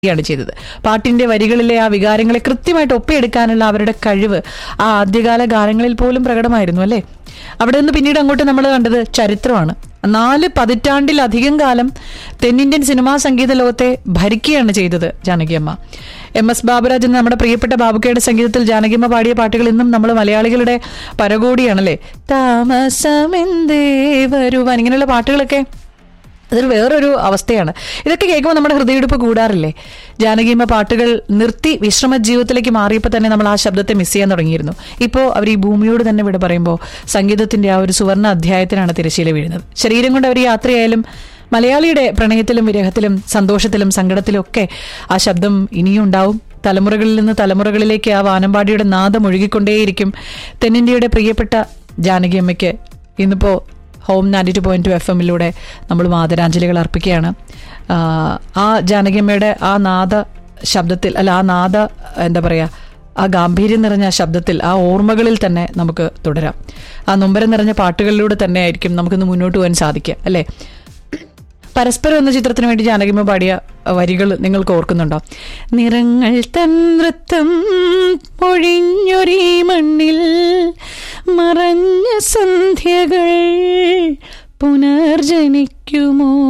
ാണ് ചെയ്തത് പാട്ടിന്റെ വരികളിലെ ആ വികാരങ്ങളെ കൃത്യമായിട്ട് ഒപ്പിയെടുക്കാനുള്ള അവരുടെ കഴിവ് ആ ആദ്യകാല ഗാനങ്ങളിൽ പോലും പ്രകടമായിരുന്നു അല്ലേ അവിടെ നിന്ന് പിന്നീട് അങ്ങോട്ട് നമ്മൾ കണ്ടത് ചരിത്രമാണ് നാല് പതിറ്റാണ്ടിലധികം കാലം തെന്നിന്ത്യൻ സിനിമാ സംഗീത ലോകത്തെ ഭരിക്കുകയാണ് ചെയ്തത് ജാനകിയമ്മ എം എസ് ബാബുരാജ് എന്ന നമ്മുടെ പ്രിയപ്പെട്ട ബാബുക്കയുടെ സംഗീതത്തിൽ ജാനകിയമ്മ പാടിയ പാട്ടുകൾ ഇന്നും നമ്മൾ മലയാളികളുടെ പരകോടിയാണല്ലേ താമസമെന്തേ വരുവാൻ ഇങ്ങനെയുള്ള പാട്ടുകളൊക്കെ അതൊരു വേറൊരു അവസ്ഥയാണ് ഇതൊക്കെ കേൾക്കുമ്പോൾ നമ്മുടെ ഹൃദയമെടുപ്പ് കൂടാറില്ലേ ജാനകിയമ്മ പാട്ടുകൾ നിർത്തി വിശ്രമ ജീവിതത്തിലേക്ക് മാറിയപ്പോൾ തന്നെ നമ്മൾ ആ ശബ്ദത്തെ മിസ് ചെയ്യാൻ തുടങ്ങിയിരുന്നു ഇപ്പോൾ അവർ ഈ ഭൂമിയോട് തന്നെ വിട പറയുമ്പോൾ സംഗീതത്തിന്റെ ആ ഒരു സുവർണ്ണ അധ്യായത്തിനാണ് തിരശ്ശീല വീഴുന്നത് ശരീരം കൊണ്ട് അവർ യാത്രയായാലും മലയാളിയുടെ പ്രണയത്തിലും വിരഹത്തിലും സന്തോഷത്തിലും സങ്കടത്തിലും ഒക്കെ ആ ശബ്ദം ഇനിയും ഉണ്ടാവും തലമുറകളിൽ നിന്ന് തലമുറകളിലേക്ക് ആ വാനമ്പാടിയുടെ നാദം ഒഴുകിക്കൊണ്ടേയിരിക്കും തെന്നിന്ത്യയുടെ പ്രിയപ്പെട്ട ജാനകിയമ്മയ്ക്ക് ഇന്നിപ്പോൾ home ninety two point two F എമ്മിലൂടെ നമ്മൾ ആദരാഞ്ജലികൾ അർപ്പിക്കുകയാണ് ആ, ആ ജാനകിയമ്മയുടെ ആ നാദ ശബ്ദത്തിൽ അല്ല ആ നാദ എന്താ പറയുക ആ ഗാംഭീര്യം നിറഞ്ഞ ആ ശബ്ദത്തിൽ ആ ഓർമ്മകളിൽ തന്നെ നമുക്ക് തുടരാം ആ നൊമ്പരം നിറഞ്ഞ പാട്ടുകളിലൂടെ തന്നെ ആയിരിക്കും നമുക്കിന്ന് മുന്നോട്ട് പോകാൻ സാധിക്കുക അല്ലേ പരസ്പരം എന്ന ചിത്രത്തിന് വേണ്ടി ജാനകിമ പാടിയ വരികൾ നിങ്ങൾക്ക് ഓർക്കുന്നുണ്ടോ നിറങ്ങൾ തൻ നൃത്തം പൊഴിഞ്ഞൊരീ മണ്ണിൽ മറഞ്ഞ സന്ധ്യകൾ പുനർജനിക്കുമോ